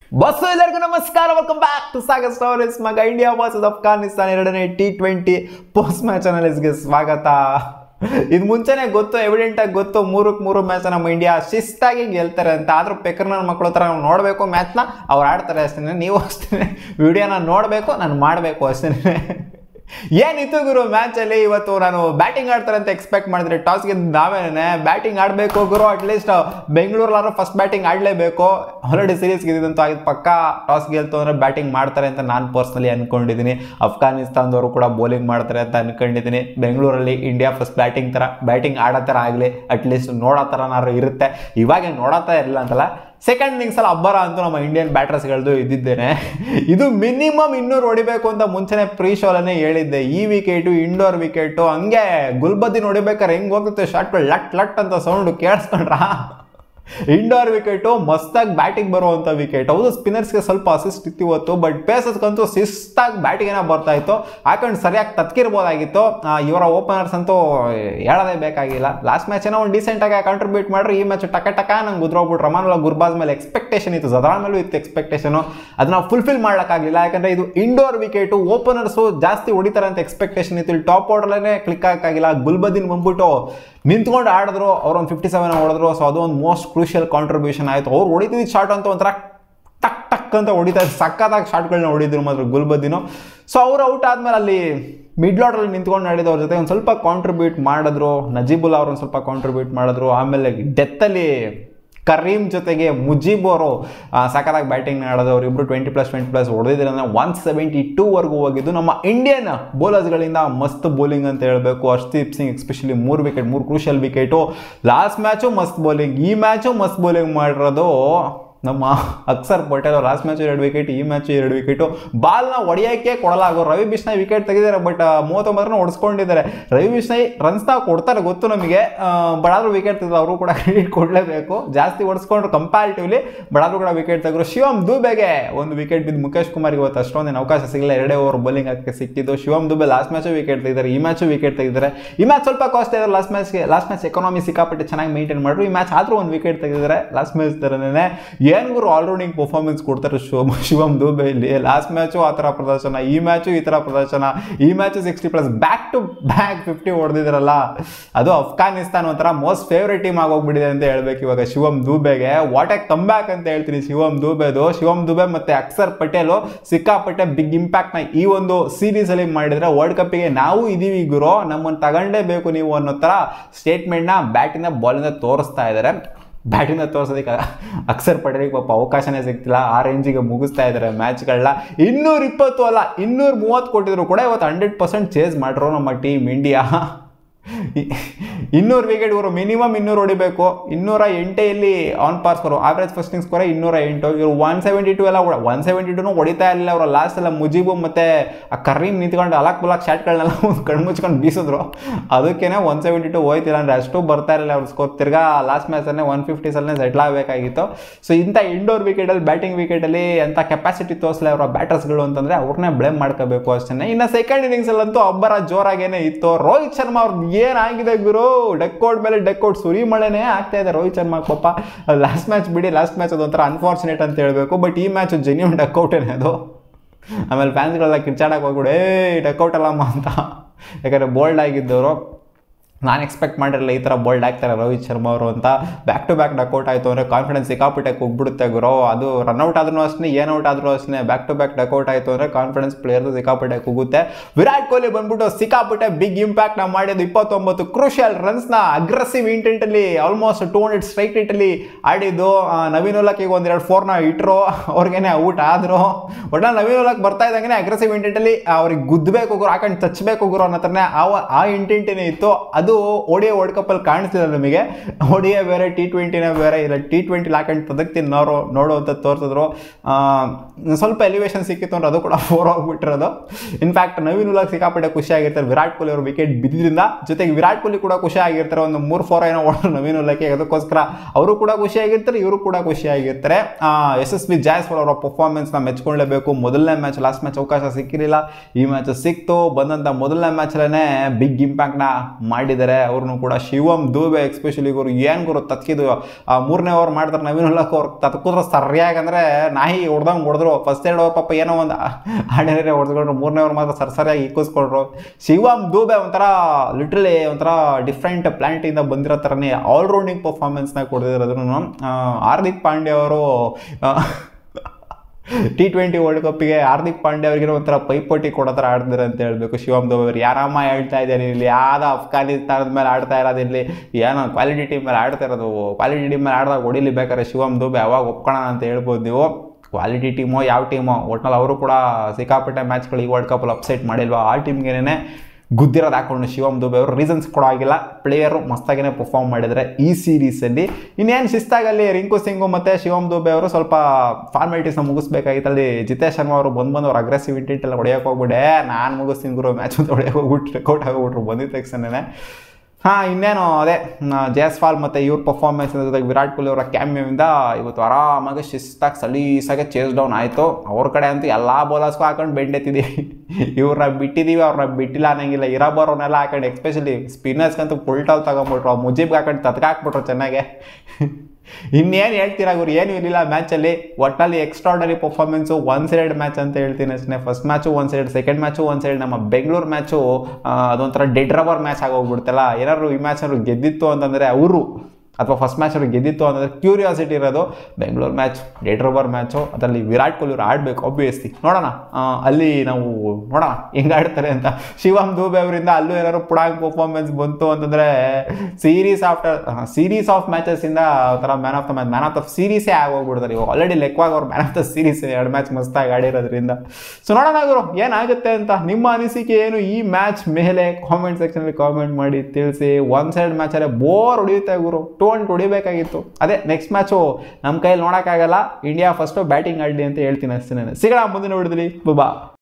bus ಎಲ್ಲರಿಗೂ ನಮಸ್ಕಾರ welcome back to Sagar stories ಮಗ ಇಂಡಿಯಾ ವರ್ಸಸ್ ಅಫ್ಘಾನಿಸ್ತಾನ ಎರಡನೇ ಟಿ ಟ್ವೆಂಟಿ ಪೋಸ್ಟ್ ಮ್ಯಾಚ್ ಅನಾಲಿಸ್ಗೆ ಸ್ವಾಗತ ಇದು ಮುಂಚೆನೆ ಗೊತ್ತು ಎವಿಡೆಂಟ್ ಆಗಿ ಗೊತ್ತು ಮೂರಕ್ಕೆ ಮೂರು ಮ್ಯಾಚ್ ನಮ್ಮ ಇಂಡಿಯಾ ಶಿಸ್ತಾಗಿ ಗೆಲ್ತಾರೆ ಅಂತ ಆದ್ರೂ ಪೆಕರ್ ನನ್ನ ಮಕ್ಕಳ ಹತ್ರ ನಾವು ನೋಡಬೇಕು ಮ್ಯಾಚ್ನ ಅವ್ರು ಆಡ್ತಾರೆ ಅಷ್ಟೇ ನೀವು ಅಷ್ಟೇ ವಿಡಿಯೋನ ನೋಡಬೇಕು ನಾನು ಮಾಡಬೇಕು ಅಷ್ಟೇ ಏನಿತ್ತು ಗುರು ಮ್ಯಾಚಲ್ಲಿ ಇವತ್ತು ನಾನು ಬ್ಯಾಟಿಂಗ್ ಆಡ್ತಾರೆ ಅಂತ ಎಕ್ಸ್ಪೆಕ್ಟ್ ಮಾಡಿದ್ರೆ ಟಾಸ್ ಗೆದ್ದು ನಾವೇನೆ ಬ್ಯಾಟಿಂಗ್ ಆಡಬೇಕು ಗುರು ಅಟ್ಲೀಸ್ಟ್ ಬೆಂಗಳೂರಲ್ಲಾದ್ರೂ ಫಸ್ಟ್ ಬ್ಯಾಟಿಂಗ್ ಆಡಲೇಬೇಕು ಆಲ್ರೆಡಿ ಸೀರೀಸ್ ಗೆದ್ದಿದಂತೂ ಆಗಿದ್ದು ಪಕ್ಕ ಟಾಸ್ ಗೆಲ್ತು ಅಂದರೆ ಬ್ಯಾಟಿಂಗ್ ಮಾಡ್ತಾರೆ ಅಂತ ನಾನು ಪರ್ಸ್ನಲಿ ಅಂದ್ಕೊಂಡಿದ್ದೀನಿ ಅಫ್ಘಾನಿಸ್ತಾನದವರು ಕೂಡ ಬೌಲಿಂಗ್ ಮಾಡ್ತಾರೆ ಅಂತ ಅಂದ್ಕೊಂಡಿದ್ದೀನಿ ಬೆಂಗಳೂರಲ್ಲಿ ಇಂಡಿಯಾ ಫಸ್ಟ್ ಬ್ಯಾಟಿಂಗ್ ಥರ ಬ್ಯಾಟಿಂಗ್ ಆಡೋ ಥರ ಆಗಲಿ ಅಟ್ಲೀಸ್ಟ್ ನೋಡೋ ಥರನಾದ್ರು ಇರುತ್ತೆ ಇವಾಗ ನೋಡೋತಾ ಇರಲಿಲ್ಲ ಅಂತಲ್ಲ ಸೆಕೆಂಡ್ ಇನ್ನಿಂಗ್ಸ್ ಅಲ್ಲಿ ಅಬ್ಬರ ಅಂತೂ ನಮ್ಮ ಇಂಡಿಯನ್ ಬ್ಯಾಟರ್ಸ್ಗಳದ್ದು ಇದ್ದಿದ್ದೇನೆ ಇದು ಮಿನಿಮಮ್ ಇನ್ನೂರು ಹೊಡಿಬೇಕು ಅಂತ ಮುಂಚೆನೆ ಪ್ರೀ ಶೋಲನೇ ಹೇಳಿದ್ದೆ ಈ ವಿಕೆಟು ಇಂಡೋರ್ ವಿಕೆಟು ಹಂಗೆ ಗುಲ್ಬದ್ದಿ ಹೊಡಿಬೇಕಾದ್ರೆ ಹೆಂಗೆ ಹೋಗುತ್ತೆ ಶಾರ್ಟ್ಗಳು ಲಟ್ ಲಟ್ ಅಂತ ಸೌಂಡು ಕೇಳಿಸ್ಕೊಂಡ್ರಾ ಇಂಡೋರ್ ವಿಕೆಟು ಮಸ್ತಾಗಿ ಬ್ಯಾಟಿಂಗ್ ಬರುವಂಥ ವಿಕೆಟ್ ಹೌದು ಸ್ಪಿನ್ನರ್ಸ್ಗೆ ಸ್ವಲ್ಪ ಅಸಿಸ್ಟ್ ಇತ್ತು ಇವತ್ತು ಬಟ್ ಪೇಸಸ್ಗಂತೂ ಶಿಸ್ತಾಗಿ ಬ್ಯಾಟಿಂಗೇನ ಬರ್ತಾ ಇತ್ತು ಹಾಕೊಂಡು ಸರಿಯಾಗಿ ತತ್ಕಿರ್ಬೋದಾಗಿತ್ತು ಆ, ಇವರ ಓಪನರ್ಸ್ ಅಂತೂ ಹೇಳೋದೇ ಬೇಕಾಗಿಲ್ಲ ಲಾಸ್ಟ್ ಮ್ಯಾಚ್ ಏನೋ ಒಂದು ಡೀಸೆಂಟಾಗಿ ಕಾಂಟ್ರಿಬ್ಯೂಟ್ ಮಾಡ್ರಿ ಈ ಮ್ಯಾಚ್ ಟಕ ಟಕ ನಂಗೆ ಗುದ್ರೋಗ್ಬಿಟ್ಟು ರಮಾನುಲ್ಲ ಗುರ್ಬಾಸ್ ಮೇಲೆ ಎಕ್ಸ್ಪೆಕ್ಟೇಷನ್ ಇತ್ತು ಜದಾನ್ ಮೇಲೂ ಇತ್ತು ಎಕ್ಸ್ಪೆಕ್ಟೇಷನು ಅದನ್ನ ಫುಲ್ಫಿಲ್ ಮಾಡೋಕ್ಕಾಗಲಿಲ್ಲ ಯಾಕಂದರೆ ಇದು ಇಂಡೋರ್ ವಿಕೆಟು ಓಪನರ್ಸು ಜಾಸ್ತಿ ಹೊಡಿತಾರೆ ಅಂತ ಎಕ್ಸ್ಪೆಕ್ಟೇಷನ್ ಇತ್ತು ಇಲ್ಲಿ ಟಾಪ್ ಆರ್ಡರ್ಲೇ ಕ್ಲಿಕ್ ಆಗಕ್ಕಾಗಿಲ್ಲ ಗುಲ್ಬದಿನ್ ಬಂದ್ಬಿಟ್ಟು ನಿಂತ್ಕೊಂಡು ಆಡಿದ್ರು ಅವ್ರು ಒಂದು ಫಿಫ್ಟಿ ಸೆವೆನ್ ಹೊಡೆದ್ರು ಸೊ ಅದು ಒಂದು ಮೋಸ್ಟ್ ಕ್ರೂಷಿಯಲ್ ಕಾಂಟ್ರಿಬ್ಯೂಷನ್ ಆಯಿತು ಅವ್ರು ಹೊಡಿತಿದ್ದು ಶಾಟ್ ಅಂತ ಒಂಥರ ಟಕ್ ಟಕ್ ಅಂತ ಹೊಡಿತಾ ಸಕ್ಕತ್ತಾಗಿ ಶಾಟ್ಗಳನ್ನ ಹೊಡಿದ್ರು ಮಾತ್ರ ಗುಲ್ಬದ್ದಿನು ಸೊ ಅವ್ರು ಔಟ್ ಆದಮೇಲೆ ಅಲ್ಲಿ ಮಿಡ್ ಲಾಡಲ್ಲಿ ನಿಂತ್ಕೊಂಡು ಆಡಿದ್ದು ಅವ್ರ ಜೊತೆ ಒಂದು ಸ್ವಲ್ಪ ಕಾಂಟ್ರಿಬ್ಯೂಟ್ ಮಾಡಿದ್ರು ನಜೀಬುಲ್ ಅವ್ರು ಒಂದು ಸ್ವಲ್ಪ ಕಾಂಟ್ರಿಬ್ಯೂಟ್ ಮಾಡಿದ್ರು ಆಮೇಲೆ ಡೆತ್ತಲ್ಲಿ ಕರೀಮ್ ಜೊತೆಗೆ ಮುಜೀಬ್ ಅವರು ಸಖತ್ತಾಗಿ ಬ್ಯಾಟಿಂಗ್ ಆಡೋದು ಅವ್ರು ಇಬ್ಬರು ಟ್ವೆಂಟಿ ಪ್ಲಸ್ ಟ್ವೆಂಟಿ ಪ್ಲಸ್ ಹೊಡೆದಿದ್ರೆ ಅಂದರೆ ಒನ್ ಸೆವೆಂಟಿ ಟೂವರೆಗೂ ಹೋಗಿದ್ದು ನಮ್ಮ ಇಂಡಿಯನ್ ಬೌಲರ್ಸ್ಗಳಿಂದ ಮಸ್ತ್ ಬೌಲಿಂಗ್ ಅಂತ ಹೇಳಬೇಕು ಹರ್ಷದೀಪ್ ಸಿಂಗ್ ಎಸ್ಪೆಷಲಿ ಮೂರು ವಿಕೆಟ್ ಮೂರು ಕ್ರೂಷಿಯಲ್ ವಿಕೆಟು ಲಾಸ್ಟ್ ಮ್ಯಾಚು ಮಸ್ತ್ ಬೌಲಿಂಗ್ ಈ ಮ್ಯಾಚು ಮಸ್ತ್ ಬೌಲಿಂಗ್ ಮಾಡಿರೋದು ನಮ್ಮ ಅಕ್ಸರ್ ಪಟೇಲ್ ಲಾಸ್ಟ್ ಮ್ಯಾಚ್ ಎರಡು ವಿಕೆಟ್ ಈ ಮ್ಯಾಚ್ ಎರಡು ವಿಕೆಟು ಬಾಲ್ನ ಹೊಡೆಯೋಕ್ಕೆ ಕೊಡಲಾಗೋ ರವಿ ಬಿಷ್ಣಾಯ್ ವಿಕೆಟ್ ತೆಗೆದಿದ್ದಾರೆ ಬಟ್ ಮೂವತ್ತೊಂಬತ್ತರನ್ನ ಹೊಡೆಸ್ಕೊಂಡಿದ್ದಾರೆ ರವಿ ಬಿಷ್ಣಾಯ್ ರನ್ಸ್ನ ಕೊಡ್ತಾರೆ ಗೊತ್ತು ನಮಗೆ ಬಟ್ ಆದ್ರೂ ವಿಕೆಟ್ ತೆಗೆದು ಅವರು ಕೂಡ ಕ್ರೆಡಿಟ್ ಕೊಡಲೇಬೇಕು ಜಾಸ್ತಿ ಹೊಡೆಸ್ಕೊಂಡ್ರು ಕಂಪ್ಯಾರಿಟಿವ್ಲಿ ಬಟ್ ಆದ್ರೂ ಕೂಡ ವಿಕೆಟ್ ತೆಗೆದ್ರು ಶಿವಮ್ ದುಬೆಗೆ ಒಂದು ವಿಕೆಟ್ ಬಿದ್ದು ಮುಖೇಶ್ ಕುಮಾರ್ ಇವತ್ತು ಅಷ್ಟೊಂದೇನು ಅವಕಾಶ ಸಿಗಲಿಲ್ಲ ಎರಡೇ ಓವರ್ ಬೌಲಿಂಗ್ ಹಾಕಕ್ಕೆ ಸಿಕ್ಕಿದ್ದು Shivam Dube last match wicket ತೆಗೆದಿದ್ದಾರೆ ಈ ಮ್ಯಾಚು ವಿಕೆಟ್ ತೆಗೆದಿದ್ದಾರೆ ಈ ಮ್ಯಾಚ್ ಸ್ವಲ್ಪ ಕಾಸ್ಟ್ ಇದೆ ಲಾಸ್ಟ್ ಮ್ಯಾಚ್ಗೆ ಲಾಸ್ಟ್ ಮ್ಯಾಚ್ ಎಕಾನಮಿ ಸಿಕ್ಕಾಪಟ್ಟೆ ಚೆನ್ನಾಗಿ ಮೇಂಟೈನ್ ಮಾಡಿದ್ರು ಈ ಮ್ಯಾಚ್ ಆದರೂ ಒಂದು ವಿಕೆಟ್ ತೆಗೆದಿದ್ದಾರೆ ಲಾಸ್ಟ್ ಮ್ಯಾಚ್ ಥರನೇ ಏನು ಗುರು ಆಲ್ರೌಂಡಿಂಗ್ ಪರ್ಫಾರ್ಮೆನ್ಸ್ ಕೊಡ್ತಾರೆ ಶಿವಮ್ ಶಿವಮ್ ದುಬೆ ಇಲ್ಲಿ ಲಾಸ್ಟ್ ಮ್ಯಾಚು ಆ ಥರ ಪ್ರದರ್ಶನ ಈ ಮ್ಯಾಚು ಈ ಥರ ಪ್ರದರ್ಶನ ಈ match sixty plus back to back fifty ಹೊಡೆದಿದ್ರಲ್ಲ ಅದು ಅಫ್ಘಾನಿಸ್ತಾನ ಒಂಥರ ಮೋಸ್ಟ್ ಫೇವ್ರೇಟ್ ಟೀಮ್ ಆಗೋಗ್ಬಿಟ್ಟಿದೆ ಅಂತ ಹೇಳ್ಬೇಕು ಇವಾಗ ಶಿವಮ್ ದುಬೆಗೆ ವಾಟ್ ಎ ಕಮ್ ಬ್ಯಾಕ್ ಅಂತ ಹೇಳ್ತೀನಿ ಶಿವಮ್ ದುಬೆದು ಶಿವಮ್ ದುಬೆ ಮತ್ತೆ ಅಕ್ಸರ್ ಪಟೇಲು ಸಿಕ್ಕಾಪಟ್ಟೆ ಬಿಗ್ ಇಂಪ್ಯಾಕ್ಟ್ನ ಈ ಒಂದು ಸೀರೀಸಲ್ಲಿ ಮಾಡಿದ್ರೆ ವರ್ಲ್ಡ್ ಕಪ್ಪಿಗೆ ನಾವು ಇದೀವಿ ಗುರು ನಮ್ಮನ್ನು ತಗೊಂಡೇ ನೀವು ಅನ್ನೋ ಥರ ಸ್ಟೇಟ್ಮೆಂಟ್ನ ಬ್ಯಾಟಿಂದ ಬಾಲಿಂದ ತೋರಿಸ್ತಾ ಇದ್ದಾರೆ ಬ್ಯಾಟಿಂದ ತೋರ್ಸೋದಕ್ಕೆ ಅಕ್ಸರ್ ಪಟೇಲಿಗೆ ಪಾಪ ಅವಕಾಶನೇ ಸಿಗ್ತಿಲ್ಲ ಆ ರೇಂಜಿಗೆ ಮುಗಿಸ್ತಾ ಇದ್ದಾರೆ ಮ್ಯಾಚ್ಗಳನ್ನ ಇನ್ನೂರ ಇಪ್ಪತ್ತು ಅಲ್ಲ ಇನ್ನೂರ ಮೂವತ್ತು ಕೊಟ್ಟಿದ್ರು ಕೂಡ ಇವತ್ತು ಹಂಡ್ರೆಡ್ ಪರ್ಸೆಂಟ್ ಚೇಸ್ ಮಾಡ್ರು ನಮ್ಮ ಟೀಮ್ ಇಂಡಿಯಾ ಇನ್ನೂರು ವಿಕೆಟ್ ಇವರು ಮಿನಿಮಮ್ ಇನ್ನೂರು ಹೊಡಿಬೇಕು ಇನ್ನೂರ ಎಂಟೆಯಲ್ಲಿ ಆನ್ ಪಾರ್ಸ್ ಬರೋ ಆವ್ರೇಜ್ ಫಸ್ಟಿಂಗ್ ಸ್ಕೋರ್ ಇನ್ನೂರ ಎಂಟು ಇವರು ಒನ್ ಸೆವೆಂಟಿ ಟು ಎಲ್ಲ ಒನ್ ಸೆವೆಂಟಿ ಟೂನು ಹೊಡಿತಾ ಇರಲಿಲ್ಲ ಅವರ ಲಾಸ್ಟ್ ಎಲ್ಲ ಮುಜೀಬು ಮತ್ತು ಆ ಕರೀಮ್ ನಿಂತ್ಕೊಂಡು ಅಲಾಕ್ ಬಲಾಕ್ ಶಾಟ್ಗಳನ್ನೆಲ್ಲ ಒಂದು ಕಣ್ಣು ಮುಚ್ಕೊಂಡು ಬೀಸಿದ್ರು ಅದಕ್ಕೇನೆ ಒನ್ ಸೆವೆಂಟಿ ಟು ಹೋಯ್ತಿಲ್ಲ ಅಂದರೆ ಅಷ್ಟು ಬರ್ತಾ ಇರಲಿಲ್ಲ ಅವ್ರ ಸ್ಕೋರ್ ತಿರ್ಗಾ ಲಾಸ್ಟ್ ಮ್ಯಾಚಲ್ಲೇ ಒನ್ ಫಿಫ್ಟಿ ಸಲ್ಲೇ ಸೆಟ್ಲ್ ಆಗಬೇಕಾಗಿತ್ತು ಸೊ ಇಂಥ ಇಂಡೋರ್ ವಿಕೆಟಲ್ಲಿ ಬ್ಯಾಟಿಂಗ್ ವಿಕೆಟಲ್ಲಿ ಅಂತ ಕೆಪಾಸಿಟಿ ತೋರಿಸಲಿ ಅವರ ಬ್ಯಾಟರ್ಸ್ಗಳು ಅಂತಂದರೆ ಅವ್ರನ್ನೇ ಬ್ಲೇಮ್ ಮಾಡ್ಕೋಬೇಕು ಅಷ್ಟೇ ಇನ್ನು ಸೆಕೆಂಡ್ ಇನ್ನಿಂಗ್ಸಲ್ಲಂತೂ ಅಬ್ಬರ ಜೋರಾಗೇನೆ ಇತ್ತು ರೋಹಿತ್ ಶರ್ಮಾ ಅವ್ರದ್ದು ಏನಾಗಿದೆ ಗುರು ಡೆಕ್ಔಟ್ ಮೇಲೆ ಡೆಕ್ಔಟ್ ಸುರಿ ಮಳೆನೇ ಆಗ್ತಾ ಇದೆ ರೋಹಿತ್ ಶರ್ಮಾ ಪಾಪ ಲಾಸ್ಟ್ ಮ್ಯಾಚ್ ಬಿಡಿ ಲಾಸ್ಟ್ ಮ್ಯಾಚ್ ಅದೊಂಥರ ಅನ್ಫಾರ್ಚುನೇಟ್ ಅಂತ ಹೇಳಬೇಕು ಬಟ್ ಈ ಮ್ಯಾಚ್ ಜೆನ್ಯೂನ್ ಡೆಕ್ಔಟೇನೆ ಅದು ಆಮೇಲೆ ಫ್ಯಾನ್ಸ್ಗಳೆಲ್ಲ ಕಿರ್ಚಾಡಕ್ಕೆ ಹೋಗ್ಬಿಡು ಏ ಡೆಕ್ಔಟ್ ಅಲ್ಲಮ್ಮ ಅಂತ ಯಾಕಂದರೆ ಬೋಲ್ಡ್ ಆಗಿದ್ದವರು ನಾನು ಎಕ್ಸ್ಪೆಕ್ಟ್ ಮಾಡಿರಲಿಲ್ಲ ಈ ಥರ ಬೋಲ್ಡ್ ಆಗ್ತಾರೆ ರೋಹಿತ್ ಶರ್ಮಾ ಅವರು ಅಂತ ಬ್ಯಾಕ್ ಟು ಬ್ಯಾಕ್ ಡಕ್ಔಟ್ ಆಯಿತು ಅಂದರೆ ಕಾನ್ಫಿಡೆನ್ಸ್ ಸಿಕ್ಕಾಪಟ್ಟೆ ಕುಗ್ಬಿಡುತ್ತೆ ಗುರು ಅದು ರನ್ಔಟ್ ಆದ್ರೂ ಅಷ್ಟೇ ಏನು ಔಟ್ ಆದರೂ ಅಷ್ಟೇ ಬ್ಯಾಕ್ ಟು ಬ್ಯಾಕ್ ಡಕ್ಔಟ್ ಆಯಿತು ಅಂದರೆ ಕಾನ್ಫಿಡೆನ್ಸ್ ಪ್ಲೇಯರ್ದು ಸಿಕ್ಕಾಪಟ್ಟೆ ಕುಗುತ್ತೆ ವಿರಾಟ್ ಕೊಹ್ಲಿ ಬಂದ್ಬಿಟ್ಟು ಸಿಕ್ಕಾಪಟ್ಟೆ ಬಿಗ್ ಇಂಪ್ಯಾಕ್ಟ್ನ ಮಾಡಿದ್ದು ಇಪ್ಪತ್ತೊಂಬತ್ತು ಕ್ರೂಷಿಯಲ್ ರನ್ಸ್ನ ಅಗ್ರೆಸಿವ್ ಇಂಟೆಂಟಲ್ಲಿ ಆಲ್ಮೋಸ್ಟ್ ಟೂ ಹಂಡ್ರೆಡ್ ಸ್ಟ್ರೈಕ್ ರೇಟಲ್ಲಿ ಆಡಿದ್ದು ಆ, ನವೀನ್ ಉಲ್ಲಕ್ಕಿಗೆ ಒಂದೆರಡು ಫೋರ್ನ ಇಟ್ಟರು ಅವ್ರಿಗೇನೆ ಔಟ್ ಆದರು ಒಟ್ನಲ್ಲಿ ನವೀನ್ ಉಲ್ಲಕ್ ಬರ್ತಾ ಇದ್ದಂಗೆ ಅಗ್ರೆಸಿವ್ ಇಂಟೆಂಟಲ್ಲಿ ಅವ್ರಿಗೆ ಗುದ್ದಬೇಕು ಗುರು ಹಾಕೊಂಡು ತಚ್ಚಬೇಕು ಗುರು ಅನ್ನೋ ಥರನೇ ಆ ಆ ಇಂಟೆಂಟೇನೆ ಇತ್ತು ಅದು ಓಡಿಯ ವರ್ಲ್ಡ್ ಕಪ್ಪಲ್ಲಿ ಕಾಣಿಸ್ತಿಲ್ಲ ನಮಗೆ ಓಡಿಯ ಬೇರೆ ಟಿ ಟ್ವೆಂಟಿನೇ ಬೇರೆ ಇಲ್ಲ ಟಿ ಟ್ವೆಂಟಿ ಹಾಕೊಂಡು ತದಕ್ತೀನಿ ನೋಡು ನೋಡು ಅಂತ ತೋರಿಸಿದ್ರು ಆ, ಸ್ವಲ್ಪ ಎಲಿವೇಶನ್ ಸಿಕ್ಕಿತ್ತು ಅಂದ್ರೆ ಅದು ಕೂಡ ಫೋರ್ ಹೋಗ್ಬಿಟ್ಟಿರೋದು ಇನ್ಫ್ಯಾಕ್ಟ್ ನವೀನ್ ಉಲಾಗ್ ಸಿಕ್ಕಾಪಟ್ಟೆ ಖುಷಿ ಆಗಿರ್ತಾರೆ ವಿರಾಟ್ ಕೊಹ್ಲಿ ಅವರು ವಿಕೆಟ್ ಬಿದ್ದಿದ್ದರಿಂದ ಜೊತೆಗೆ ವಿರಾಟ್ ಕೊಹ್ಲಿ ಕೂಡ ಖುಷಿ ಆಗಿರ್ತಾರೆ ಒಂದು ಮೂರು ಫೋರ್ ಏನೋ ಓಡೋ ನವೀನ್ ಉಲ್ಲಕ್ಕೆ ಅದಕ್ಕೋಸ್ಕರ ಅವರು ಕೂಡ ಖುಷಿ ಆಗಿರ್ತಾರೆ ಇವರು ಕೂಡ ಖುಷಿ ಆಗಿರ್ತಾರೆ ಎಸ್ ಎಸ್ ಬಿ ಜಾಯ್ಸ್ವಾಲ್ ಅವರ ಪರ್ಫಾರ್ಮೆನ್ಸ್ನ ಮೆಚ್ಕೊಳ್ಳೇಬೇಕು ಮೊದಲನೇ ಮ್ಯಾಚ್ ಲಾಸ್ಟ್ ಮ್ಯಾಚ್ ಅವಕಾಶ ಸಿಕ್ಕಿರಲಿಲ್ಲ ಈ ಮ್ಯಾಚ್ ಸಿಕ್ತು ಬಂದಂಥ ಮೊದಲನೇ ಮ್ಯಾಚಲ್ಲೇ ಬಿಗ್ ಇಂಪ್ಯಾಕ್ಟ್ನ ಮಾಡಿದ್ದಾರೆ ಮಾಡಿದ್ದಾರೆ ಅವ್ರನ್ನು ಕೂಡ ಶಿವಮ್ ದೂಬೆ ಎಕ್ಸ್ಪೆಷಲಿ ಇವರು ಏನು ಗುರು ತತ್ಕಿದು ಆ ಮೂರನೇ ಓವರ್ ಮಾಡ್ತಾರೆ ನವೀನ್ ಉಲ್ಲಕ್ ಅವ್ರು ತತ್ಕುದ್ರೆ ಸರಿಯಾಗಿ ಅಂದರೆ ನಾಯಿ ಹೊಡ್ದಂಗೆ ಹೊಡೆದ್ರು ಫಸ್ಟ್ ಎರಡು ಓವರ್ ಪಾಪ ಏನೋ ಒಂದು ಆಡಿದ್ರೆ ಹೊಡೆದ್ಕೊಂಡ್ರು ಮೂರನೇ ಓವರ್ ಮಾತ್ರ ಸರ್ ಸರಿಯಾಗಿ ಇಕ್ಕಿಸ್ಕೊಂಡ್ರು ಶಿವಮ್ ದೂಬೆ ಒಂಥರ ಲಿಟ್ರಲಿ ಒಂಥರ ಡಿಫ್ರೆಂಟ್ ಪ್ಲಾಂಟಿಂದ ಬಂದಿರೋ ಥರನೇ ಆಲ್ರೌಂಡಿಂಗ್ ಪರ್ಫಾರ್ಮೆನ್ಸ್ನ ಕೊಡ್ತಿರೋದ್ರೂ ಹಾರ್ದಿಕ್ ಪಾಂಡ್ಯ ಅವರು ಟಿ ಟ್ವೆಂಟಿ ವರ್ಲ್ಡ್ ಕಪ್ಪಿಗೆ ಹಾರ್ದಿಕ್ ಪಾಂಡ್ಯ ಅವರಿಗೆ ಒಂಥರ ಪೈಪೋಟಿ ಕೊಡೋ ಥರ ಆಡ್ತಾರೆ ಅಂತ ಹೇಳಬೇಕು ಶಿವಮ್ ದೋಬೆ ಅವರು ಯಾರಮ್ಮ ಹೇಳ್ತಾ ಇದ್ದಾರೆ ಇಲ್ಲಿ ಯಾವ್ದು ಅಫ್ಘಾನಿಸ್ತಾನದ ಮೇಲೆ ಆಡ್ತಾ ಇರೋದು ಇಲ್ಲಿ ಏನೋ ಕ್ವಾಲಿಟಿ ಟೀಮ್ ಮೇಲೆ ಆಡ್ತಾ ಇರೋದು ಕ್ವಾಲಿಟಿ ಟೀಮ್ ಮೇಲೆ ಆಡಿದಾಗ ಹೊಡಿಲಿ ಬೇಕಾದ್ರೆ ಶಿವಮ್ ದೋಬೆ ಅವಾಗ ಒಪ್ಕೊಳ್ಳೋಣ ಅಂತ ಹೇಳ್ಬೋದು ನೀವು ಕ್ವಾಲಿಟಿ ಟೀಮೋ ಯಾವ ಟೀಮೋ ಒಟ್ನಲ್ಲಿ ಅವರು ಕೂಡ ಸಿಕ್ಕಾಪಟ್ಟೆ ಮ್ಯಾಚ್ಗಳು ಈ ವರ್ಲ್ಡ್ ಕಪ್ಪಲ್ಲಿ ಅಪ್ಸೆಟ್ ಮಾಡಿಲ್ವಾ ಆ ಟೀಮ್ಗೇನೆ ಗುದ್ದಿರೋದು ಹಾಕೊಂಡು ಶಿವಮ್ ದುಬೆ ಅವರು ರೀಸನ್ಸ್ ಕೊಡೋ ಆಗಿಲ್ಲ ಪ್ಲೇಯರು ಮಸ್ತಾಗಿನೇ ಪರ್ಫಾರ್ಮ್ ಮಾಡಿದರೆ ಈ ಸೀರೀಸಲ್ಲಿ ಇನ್ನೇನು ಶಿಸ್ತಾಗಲ್ಲಿ ರಿಂಕು ಸಿಂಗು ಮತ್ತು ಶಿವಮ್ ದುಬೆ ಅವರು ಸ್ವಲ್ಪ ಫಾರ್ಮಾಲಿಟೀಸ್ನ ಮುಗಿಸ್ಬೇಕಾಗಿತ್ತು ಅಲ್ಲಿ ಜಿತೇಶ್ ಶರ್ಮಾ ಅವರು ಬಂದು ಬಂದು ಅವ್ರು ಅಗ್ರೆಸಿವ್ ಇಂಟೆಂಟ್ ಎಲ್ಲ ಹೊಡೆಯೋಕೆ ಹೋಗ್ಬಿಟ್ಟೆ ನಾನು ಮುಗಿಸ್ತೀನಿ ಗುರು ಮ್ಯಾಚ್ ಅಂತ ಹೊಡೆಯೋಕೆ ಹೋಗ್ಬಿಟ್ಟು ರೆಕೌಟ್ ಆಗೋಗ್ಬಿಟ್ರು ಬಂದಿದ್ದ ತಕ್ಷಣನೇ ಹಾಂ ಇನ್ನೇನು ಅದೇ ಜಯಸ್ವಾಲ್ ಮತ್ತು ಇವ್ರ ಪರ್ಫಾರ್ಮೆನ್ಸ್ ಜೊತೆಗೆ ವಿರಾಟ್ ಕೊಹ್ಲಿ ಅವರ ಕ್ಯಾಮ್ಯವಿಂದ ಇವತ್ತು ಆರಾಮಾಗಿ ಶಿಸ್ತಾಗಿ ಸಲೀಸಾಗೆ ಚೇಸ್ ಡೌನ್ ಆಯಿತು ಅವ್ರ ಕಡೆ ಅಂತೂ ಎಲ್ಲ ಬೌಲರ್ಸ್ಗೂ ಹಾಕೊಂಡು ಬೆಂಡೆತ್ತಿದ್ದೀವಿ ಇವ್ರನ್ನ ಬಿಟ್ಟಿದ್ದೀವಿ ಅವ್ರನ್ನ ಬಿಟ್ಟಿಲ್ಲ ಅನ್ನಂಗಿಲ್ಲ ಇರೋಬೋರವನ್ನೆಲ್ಲ ಹಾಕೊಂಡು ಎಕ್ಸ್ಪೆಷಲಿ ಸ್ಪಿನ್ನರ್ಸ್ಗಂತೂ ಫುಲ್ ಟಾಲ್ ತಗೊಂಬಿಟ್ರು ಮುಜೀಬ್ಗೆ ಹಾಕೊಂಡು ತತ್ಕಾಕ್ಬಿಟ್ರು ಚೆನ್ನಾಗೆ ಇನ್ನೇನು ಹೇಳ್ತೀರಾ ಗುರು ಏನು ಇರಲಿಲ್ಲ ಮ್ಯಾಚಲ್ಲಿ ಒಟ್ಟಲ್ಲಿ extraordinary performance one side match ಅಂತ ಹೇಳ್ತೀನಿ ಅಷ್ಟೇ first match one side second match one side ನಮ್ಮ ಬೆಂಗಳೂರು ಮ್ಯಾಚು ಅದೊಂಥರ ಡೆಡ್ ರವರ್ ಮ್ಯಾಚ್ ಆಗೋಗ್ಬಿಡ್ತಲ್ಲ ಏನಾದ್ರು ಈ ಮ್ಯಾಚ್ ಏನಾದ್ರು ಗೆದ್ದಿತ್ತು ಅಂತಂದರೆ ಅವರು ಅಥವಾ ಫಸ್ಟ್ ಮ್ಯಾಚ್ ಅವ್ರಿಗೆ ಗೆದ್ದಿತ್ತು ಅಂತಂದರೆ ಕ್ಯೂರಿಯಾಸಿಟಿ ಇರೋದು ಬೆಂಗಳೂರು ಮ್ಯಾಚ್ ಡೆಡ್ ರವರ್ ಮ್ಯಾಚು ಅದರಲ್ಲಿ ವಿರಾಟ್ ಕೊಹ್ಲಿ ಅವ್ರು ಆಡಬೇಕು ಆಬ್ವಿಯಸ್ಲಿ ನೋಡೋಣ ಆ, ಅಲ್ಲಿ ನಾವು ನೋಡೋಣ ಹೆಂಗೆ ಆಡ್ತಾರೆ ಅಂತ ಶಿವಮ್ ದೂಬೆ ಅವರಿಂದ ಅಲ್ಲೂ ಏನಾದ್ರು ಪುಡಾಂಗ್ ಪರ್ಫಾರ್ಮೆನ್ಸ್ ಬಂತು ಅಂತಂದರೆ ಸೀರೀಸ್ ಆಫ್ಟರ್ ಸೀರೀಸ್ ಆಫ್ ಮ್ಯಾಚಸ್ಸಿಂದ ಒಂಥರ man of the match man of the ಸೀರೀಸೇ ಆಗೋಗ್ಬಿಡ್ತಾರೆ ಇವಾಗ ಆಲ್ರೆಡಿ ಲೆಕ್ಕವಾಗಿ ಅವ್ರು ಮ್ಯಾನ್ ಆಫ್ ದ ಸೀರೀಸ್ ಎರಡು ಮ್ಯಾಚ್ ಮಸ್ತಾಗಿ ಆಡಿರೋದ್ರಿಂದ ಸೊ ನೋಡೋಣ ಗುರು ಏನಾಗುತ್ತೆ ಅಂತ ನಿಮ್ಮ ಅನಿಸಿಕೆ ಏನು ಈ ಮ್ಯಾಚ್ ಮೇಲೆ ಕಾಮೆಂಟ್ ಸೆಕ್ಷನಲ್ಲಿ ಕಾಮೆಂಟ್ ಮಾಡಿ ತಿಳಿಸಿ ಒನ್ ಸೈಡ್ ಮ್ಯಾಚಲ್ಲೇ ಬೋರ್ ಹೊಡಿಯುತ್ತೆ ಗುರು ಟು ಅಂಡ್ ಹೊಡಿಬೇಕಾಗಿತ್ತು ಅದೇ ನೆಕ್ಸ್ಟ್ ಮ್ಯಾಚು ನಮ್ಮ ಕೈಯಲ್ಲಿ ನೋಡೋಕ್ಕಾಗಲ್ಲ ಇಂಡಿಯಾ ಫಸ್ಟು ಬ್ಯಾಟಿಂಗ್ ಆಡಲಿ ಅಂತ ಹೇಳ್ತೀನಿ ಅಷ್ಟೇ ಸಿಗೋಣ ಮುಂದಿನ ವಿಡಿಯೋದಲ್ಲಿ ಬಾ